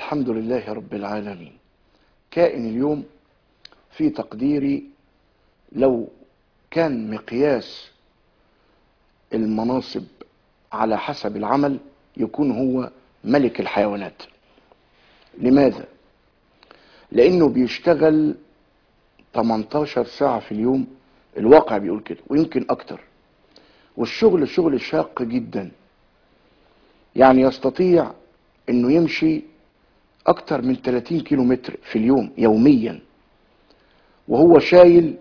الحمد لله رب العالمين كائن اليوم في تقديري لو كان مقياس المناصب على حسب العمل يكون هو ملك الحيوانات لماذا لانه بيشتغل 18 ساعة في اليوم الواقع بيقول كده ويمكن اكتر والشغل شغل شاق جدا يعني يستطيع انه يمشي اكتر من 30 كيلو متر في اليوم يوميا وهو شايل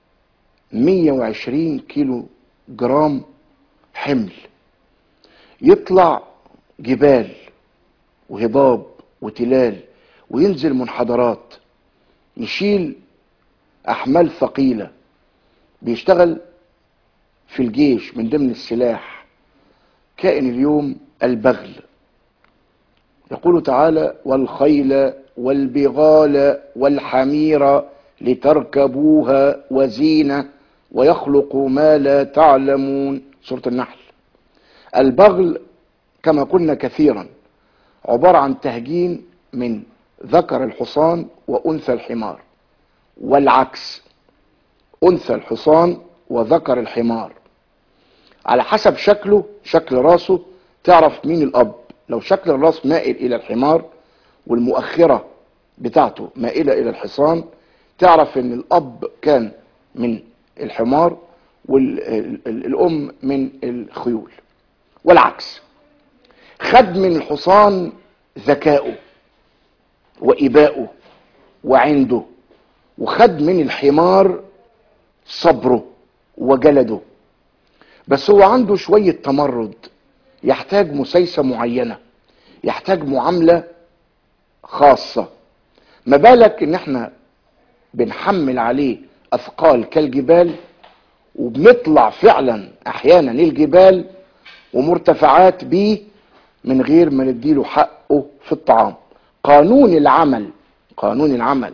120 كيلو جرام حمل يطلع جبال وهضاب وتلال وينزل منحدرات يشيل احمال ثقيله بيشتغل في الجيش من ضمن السلاح كائن اليوم البغل يقول تعالى والخيل والبغال والحمير لتركبوها وزينه ويخلق ما لا تعلمون سوره النحل البغل كما قلنا كثيرا عباره عن تهجين من ذكر الحصان وانثى الحمار والعكس انثى الحصان وذكر الحمار على حسب شكله شكل راسه تعرف مين الاب لو شكل الراس مائل الى الحمار والمؤخره بتاعته مائله الى الحصان تعرف ان الاب كان من الحمار والام من الخيول والعكس خد من الحصان ذكائه وإباؤه وعنده وخد من الحمار صبره وجلده بس هو عنده شوية تمرد يحتاج مسيسة معينة يحتاج معاملة خاصة ما بالك ان احنا بنحمل عليه اثقال كالجبال وبنطلع فعلا احيانا الجبال ومرتفعات بيه من غير ما نديله حقه في الطعام قانون العمل قانون العمل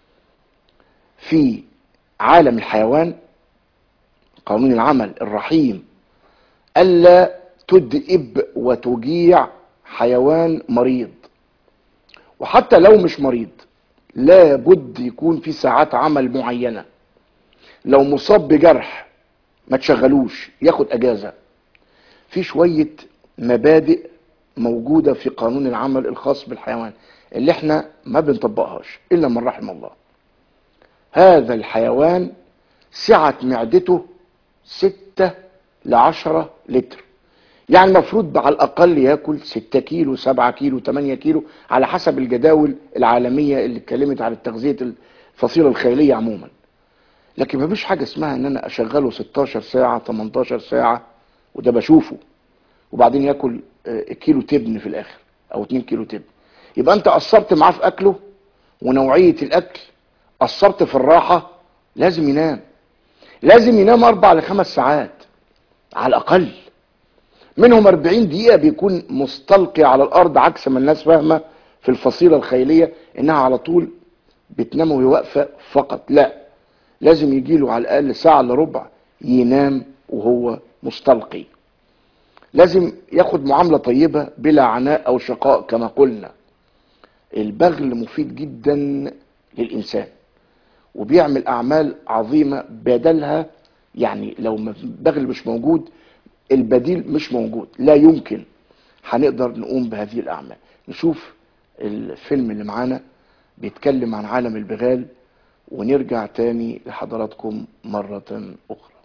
في عالم الحيوان قانون العمل الرحيم الا تدئب وتجيع حيوان مريض وحتى لو مش مريض لابد يكون في ساعات عمل معينه لو مصاب بجرح ما تشغلوش ياخد اجازه في شويه مبادئ موجوده في قانون العمل الخاص بالحيوان اللي احنا ما بنطبقهاش الا من رحم الله هذا الحيوان سعة معدته ستة لعشرة لتر يعني المفروض على الأقل ياكل ستة كيلو سبعة كيلو تمانية كيلو على حسب الجداول العالمية اللي اتكلمت عن تغذية الفصيلة الخيلية عموما لكن مفيش حاجة اسمها ان انا اشغله 16 ساعة 18 ساعة وده بشوفه وبعدين ياكل كيلو تبن في الاخر او 2 كيلو تبن يبقى انت قصرت معاه في اكله ونوعية الاكل قصرت في الراحة لازم ينام لازم ينام اربع لخمس ساعات على الاقل منهم 40 دقيقة بيكون مستلقي على الارض عكس ما الناس فاهمة في الفصيلة الخيلية انها على طول بتنام وهي واقفة فقط لا لازم يجيله على الاقل ساعة الا ربع ينام وهو مستلقي لازم ياخد معاملة طيبة بلا عناء او شقاء كما قلنا البغل مفيد جدا للانسان وبيعمل اعمال عظيمة بدلها يعني لو البغل مش موجود البديل مش موجود لا يمكن هنقدر نقوم بهذه الاعمال نشوف الفيلم اللي معانا بيتكلم عن عالم البغال ونرجع تاني لحضراتكم مرة أخرى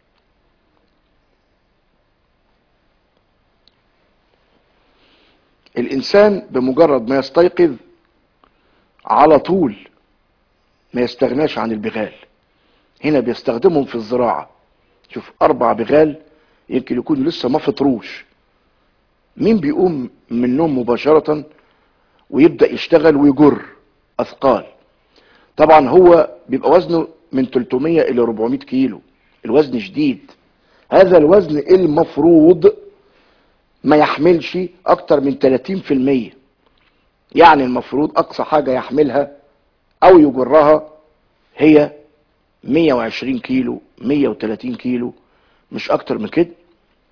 الإنسان بمجرد ما يستيقظ على طول ما يستغناش عن البغال هنا بيستخدمهم في الزراعة شوف أربع بغال يمكن يكونوا لسه ما فطروش مين بيقوم من النوم مباشرة ويبدأ يشتغل ويجر أثقال طبعا هو بيبقى وزنه من 300 الى 400 كيلو الوزن شديد هذا الوزن المفروض ما يحملش اكتر من 30% يعني المفروض اقصى حاجة يحملها او يجرها هي 120 كيلو 130 كيلو مش اكتر من كده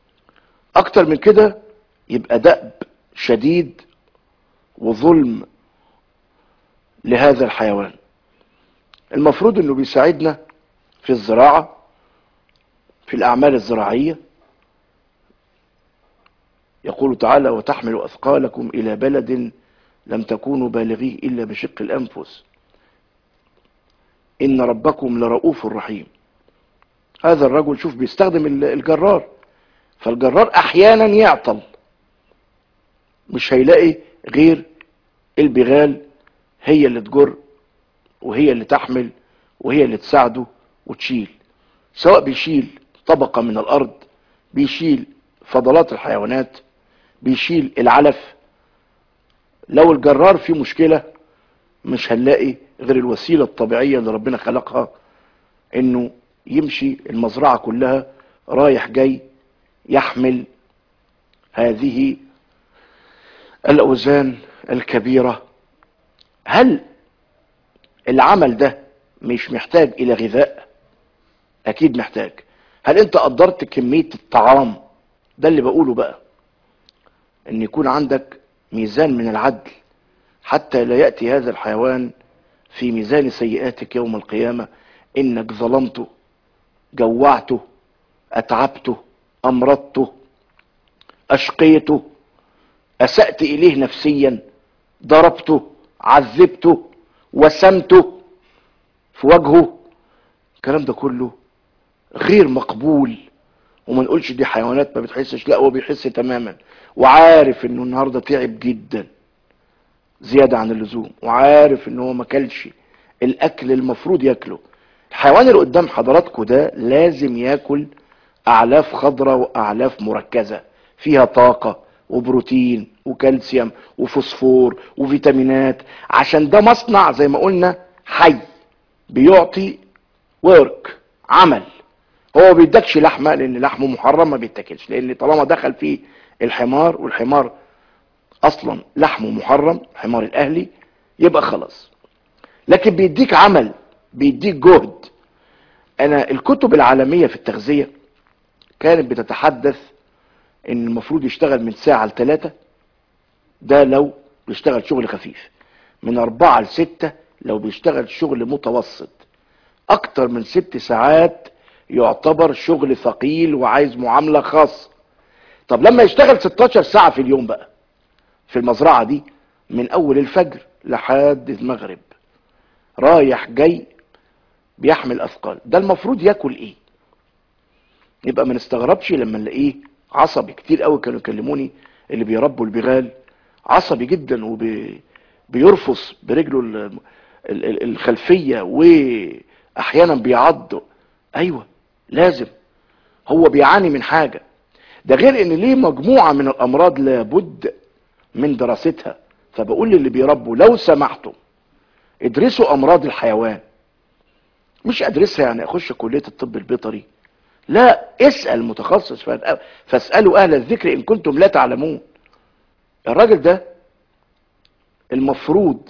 اكتر من كده يبقى دأب شديد وظلم لهذا الحيوان المفروض انه بيساعدنا في الزراعة في الاعمال الزراعية يقول تعالى وتحمل اثقالكم الى بلد لم تكونوا بالغيه الا بشق الانفس ان ربكم لرؤوف رحيم هذا الرجل شوف بيستخدم الجرار فالجرار احيانا يعطل مش هيلاقي غير البغال هي اللي تجر وهي اللي تحمل وهي اللي تساعده وتشيل سواء بيشيل طبقة من الارض بيشيل فضلات الحيوانات بيشيل العلف لو الجرار فيه مشكلة مش هنلاقي غير الوسيلة الطبيعية اللي ربنا خلقها انه يمشي المزرعة كلها رايح جاي يحمل هذه الاوزان الكبيرة هل العمل ده مش محتاج الى غذاء اكيد محتاج هل انت قدرت كمية الطعام ده اللي بقوله بقى ان يكون عندك ميزان من العدل حتى لا يأتي هذا الحيوان في ميزان سيئاتك يوم القيامة انك ظلمته جوعته اتعبته امرضته اشقيته اسأت اليه نفسيا ضربته عذبته وسمته في وجهه الكلام ده كله غير مقبول وما نقولش دي حيوانات ما بتحسش لا هو بيحس تماما وعارف انه النهارده تعب جدا زياده عن اللزوم وعارف ان هو ما كلش الاكل المفروض ياكله الحيوان اللي قدام حضراتكم ده لازم ياكل اعلاف خضراء واعلاف مركزه فيها طاقه وبروتين وكالسيوم وفوسفور وفيتامينات عشان ده مصنع زي ما قلنا حي بيعطي ورك عمل هو ما بيدكش لحمه لان لحمه محرم ما بيتاكلش لان طالما دخل فيه الحمار والحمار اصلا لحمه محرم حمار الاهلي يبقى خلاص لكن بيديك عمل بيديك جهد انا الكتب العالميه في التغذيه كانت بتتحدث ان المفروض يشتغل من ساعه لثلاثة ده لو بيشتغل شغل خفيف من أربعة لستة لو بيشتغل شغل متوسط أكتر من ست ساعات يعتبر شغل ثقيل وعايز معاملة خاصة طب لما يشتغل 16 ساعة في اليوم بقى في المزرعة دي من أول الفجر لحد المغرب رايح جاي بيحمل أثقال ده المفروض ياكل إيه يبقى ما نستغربش لما نلاقيه عصبي كتير قوي كانوا يكلموني اللي بيربوا البغال عصبي جدا وبيرفص برجله ال- ال- ال- الخلفية واحيانا بيعض ايوه لازم هو بيعاني من حاجة ده غير ان ليه مجموعة من الامراض لابد من دراستها فبقول للي بيربوا لو سمحتم ادرسوا امراض الحيوان مش ادرسها يعني اخش كلية الطب البيطري لا اسأل متخصص فاسأل- فاسألوا اهل الذكر ان كنتم لا تعلمون الراجل ده المفروض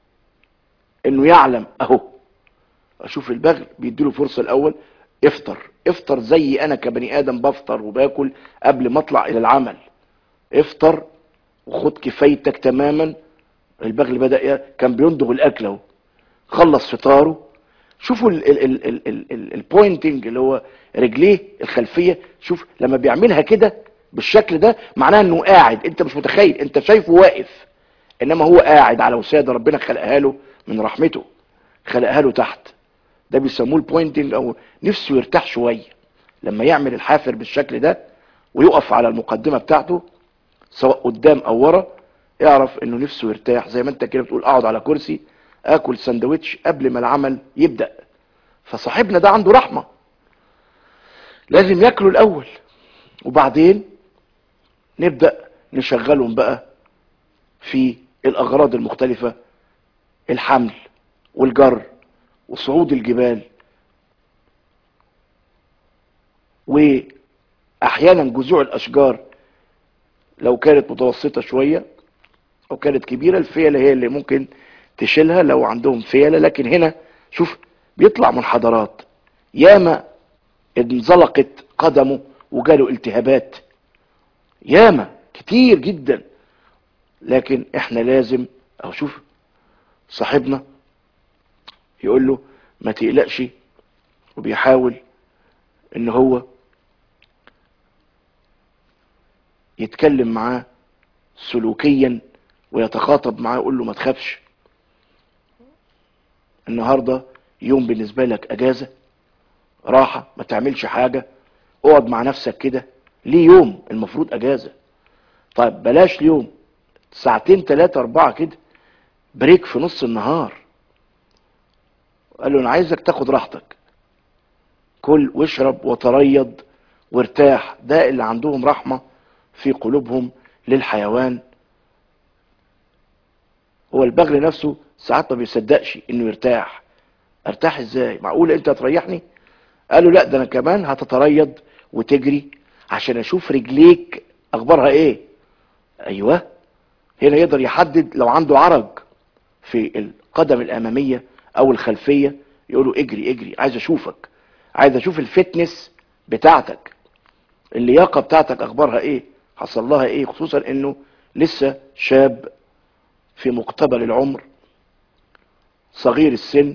انه يعلم اهو اشوف البغل بيديله فرصة الاول افطر افطر زي انا كبني ادم بفطر وباكل قبل ما اطلع الى العمل افطر وخد كفايتك تماما البغل بدأ ي- كان بيندغ الاكل اهو خلص فطاره شوفوا البوينتنج اللي هو رجليه الخلفيه شوف لما بيعملها كده بالشكل ده معناها انه قاعد انت مش متخيل انت شايفه واقف انما هو قاعد على وساده ربنا خلقها له من رحمته خلقها له تحت ده بيسموه البوينتنج او نفسه يرتاح شويه لما يعمل الحافر بالشكل ده ويقف على المقدمه بتاعته سواء قدام او ورا اعرف انه نفسه يرتاح زي ما انت كده بتقول اقعد على كرسي اكل سندوتش قبل ما العمل يبدأ فصاحبنا ده عنده رحمة لازم ياكله الاول وبعدين نبدأ نشغلهم بقى في الاغراض المختلفة الحمل والجر وصعود الجبال واحيانا جذوع الاشجار لو كانت متوسطة شوية او كانت كبيرة الفيلة هي اللي ممكن تشيلها لو عندهم فيلة لكن هنا شوف بيطلع منحدرات ياما انزلقت قدمه وجاله التهابات ياما كتير جدا لكن احنا لازم او شوف صاحبنا يقول له ما تقلقش وبيحاول ان هو يتكلم معاه سلوكيا ويتخاطب معاه يقول له ما تخافش النهارده يوم بالنسبه لك اجازه راحه ما تعملش حاجه اقعد مع نفسك كده ليه يوم المفروض اجازه طيب بلاش اليوم ساعتين ثلاثة أربعة كده بريك في نص النهار قال له أنا عايزك تاخد راحتك كل واشرب وتريض وارتاح ده اللي عندهم رحمة في قلوبهم للحيوان هو البغل نفسه ساعات ما بيصدقش انه يرتاح ارتاح ازاي معقول انت هتريحني قال له لا ده انا كمان هتتريض وتجري عشان اشوف رجليك اخبارها ايه ايوه هنا يقدر يحدد لو عنده عرج في القدم الاماميه او الخلفيه يقول له اجري اجري عايز اشوفك عايز اشوف الفتنس بتاعتك اللياقه بتاعتك اخبارها ايه حصل لها ايه خصوصا انه لسه شاب في مقتبل العمر صغير السن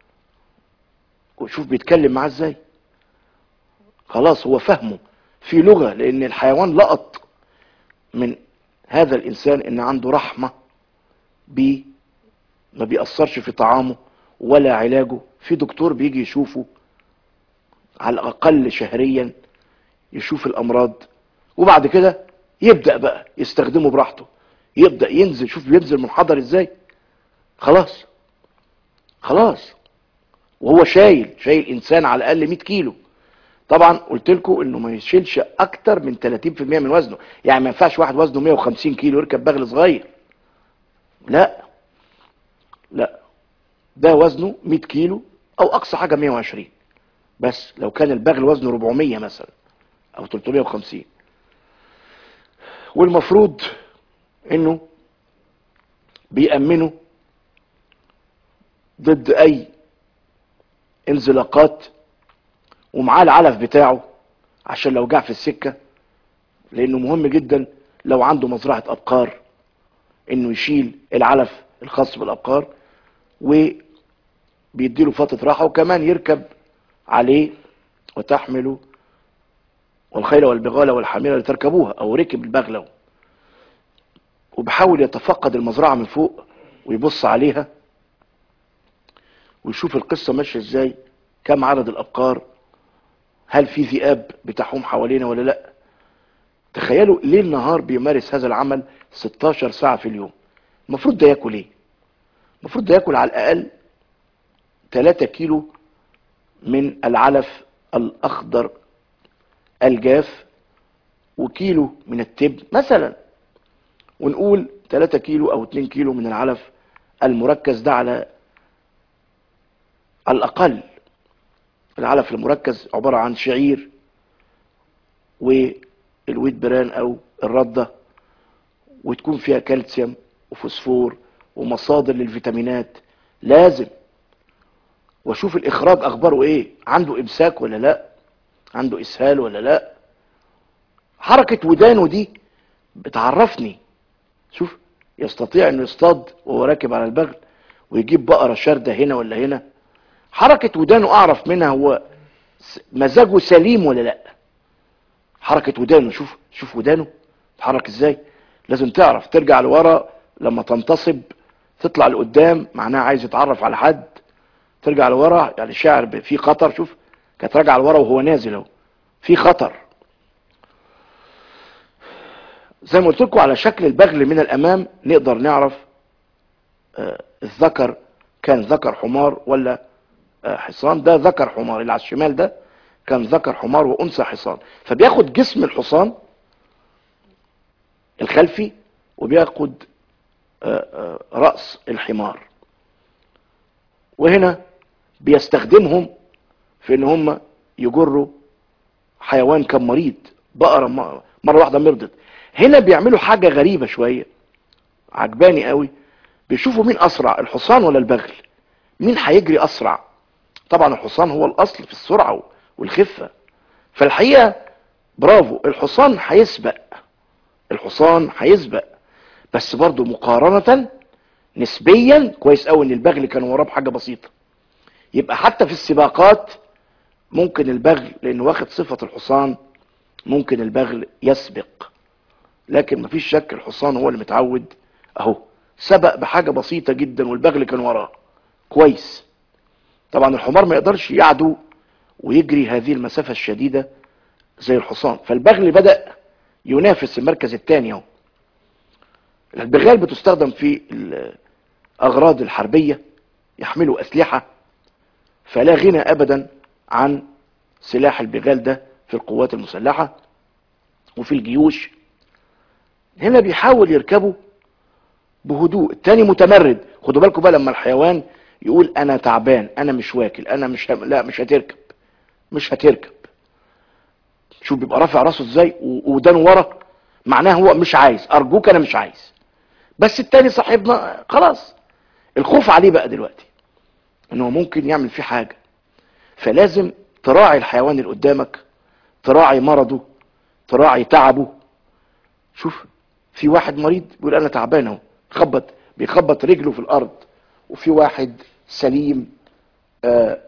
وشوف بيتكلم معاه ازاي خلاص هو فهمه في لغة لان الحيوان لقط من هذا الانسان ان عنده رحمة بيه ما بيأثرش في طعامه ولا علاجه في دكتور بيجي يشوفه على الاقل شهريا يشوف الامراض وبعد كده يبدأ بقى يستخدمه براحته يبدأ ينزل شوف بينزل منحدر ازاي خلاص خلاص وهو شايل شايل انسان على الاقل 100 كيلو طبعا قلت لكم انه ما يشيلش اكتر من 30% من وزنه يعني ما ينفعش واحد وزنه 150 كيلو يركب بغل صغير لا لا ده وزنه 100 كيلو او اقصى حاجه 120 بس لو كان البغل وزنه 400 مثلا او 350 والمفروض انه بيأمنوا ضد اي انزلاقات ومعاه العلف بتاعه عشان لو جاع في السكة لانه مهم جدا لو عنده مزرعة ابقار انه يشيل العلف الخاص بالابقار وبيديله فترة راحة وكمان يركب عليه وتحمله والخيل والبغال والحميرة لتركبوها او ركب البغلة وبحاول يتفقد المزرعة من فوق ويبص عليها ويشوف القصة ماشية ازاي كم عدد الابقار هل في ذئاب بتحوم حوالينا ولا لا تخيلوا ليل نهار بيمارس هذا العمل 16 ساعة في اليوم المفروض ده ياكل ايه المفروض ده ياكل على الاقل 3 كيلو من العلف الاخضر الجاف وكيلو من التبن مثلا ونقول 3 كيلو او 2 كيلو من العلف المركز ده على الاقل العلف المركز عبارة عن شعير والويت بران او الردة وتكون فيها كالسيوم وفوسفور ومصادر للفيتامينات لازم واشوف الاخراج اخباره ايه عنده امساك ولا لا عنده اسهال ولا لا حركة ودانه دي بتعرفني شوف يستطيع انه يصطاد وهو راكب على البغل ويجيب بقرة شاردة هنا ولا هنا حركة ودانه اعرف منها هو مزاجه سليم ولا لا حركة ودانه شوف شوف ودانه تحرك ازاي لازم تعرف ترجع لورا لما تنتصب تطلع لقدام معناها عايز يتعرف على حد ترجع لورا يعني شاعر في خطر شوف كانت راجعه لورا وهو نازل اهو في خطر زي ما قلت لكم على شكل البغل من الامام نقدر نعرف آه الذكر كان ذكر حمار ولا آه حصان ده ذكر حمار اللي على الشمال ده كان ذكر حمار وانثى حصان فبياخد جسم الحصان الخلفي وبياخد آه رأس الحمار وهنا بيستخدمهم في ان هم يجروا حيوان كان مريض بقرة مرة واحدة مرضت هنا بيعملوا حاجة غريبة شوية عجباني قوي بيشوفوا مين اسرع الحصان ولا البغل مين هيجري اسرع طبعا الحصان هو الاصل في السرعة والخفة فالحقيقة برافو الحصان هيسبق الحصان هيسبق بس برضو مقارنة نسبيا كويس قوي ان البغل كان وراه بحاجه بسيطه يبقى حتى في السباقات ممكن البغل لانه واخد صفه الحصان ممكن البغل يسبق لكن مفيش شك الحصان هو اللي متعود اهو سبق بحاجه بسيطه جدا والبغل كان وراه كويس طبعا الحمار ما يقدرش يعدو ويجري هذه المسافه الشديده زي الحصان فالبغل بدا ينافس المركز الثاني اهو البغال بتستخدم في الاغراض الحربيه يحملوا اسلحه فلا غنى ابدا عن سلاح البغال ده في القوات المسلحه وفي الجيوش هنا بيحاول يركبه بهدوء التاني متمرد خدوا بالكم بقى لما الحيوان يقول انا تعبان انا مش واكل انا مش هم... لا مش هتركب مش هتركب شوف بيبقى رافع راسه ازاي و- ودانه ورا معناه هو مش عايز ارجوك انا مش عايز بس التاني صاحبنا خلاص الخوف عليه بقى دلوقتي انه ممكن يعمل فيه حاجه فلازم تراعي الحيوان اللي قدامك تراعي مرضه تراعي تعبه شوف في واحد مريض بيقول انا تعبان اهو خبط بيخبط رجله في الارض وفي واحد سليم آه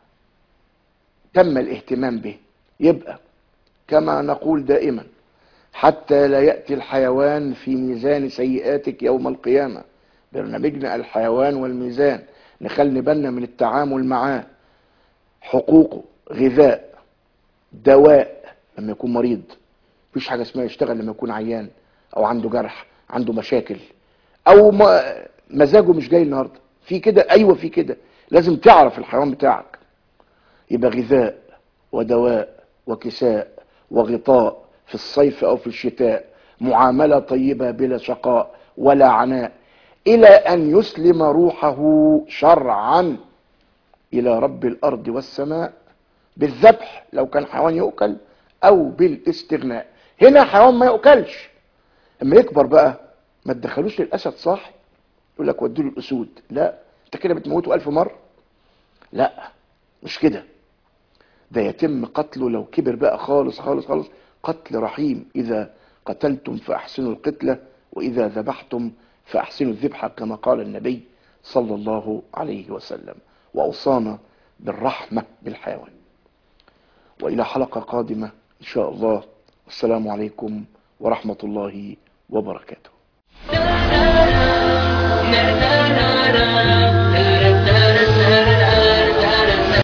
تم الاهتمام به يبقى كما نقول دائما حتى لا يأتي الحيوان في ميزان سيئاتك يوم القيامة برنامجنا الحيوان والميزان نخلي بالنا من التعامل معاه حقوقه غذاء دواء لما يكون مريض مفيش حاجة اسمها يشتغل لما يكون عيان او عنده جرح عنده مشاكل او ما- مزاجه مش جاي النهارده في كده ايوه في كده لازم تعرف الحيوان بتاعك يبقى غذاء ودواء وكساء وغطاء في الصيف او في الشتاء معامله طيبه بلا شقاء ولا عناء الى ان يسلم روحه شرعا الى رب الارض والسماء بالذبح لو كان حيوان يؤكل او بالاستغناء هنا حيوان ما يؤكلش اما يكبر بقى ما تدخلوش للاسد صاحي يقول لك ودوا له الاسود لا انت كده بتموته الف مره لا مش كده ده يتم قتله لو كبر بقى خالص خالص خالص قتل رحيم اذا قتلتم فاحسنوا القتله واذا ذبحتم فاحسنوا الذبح كما قال النبي صلى الله عليه وسلم واوصانا بالرحمه بالحيوان والى حلقه قادمه ان شاء الله والسلام عليكم ورحمه الله وبركاته Da da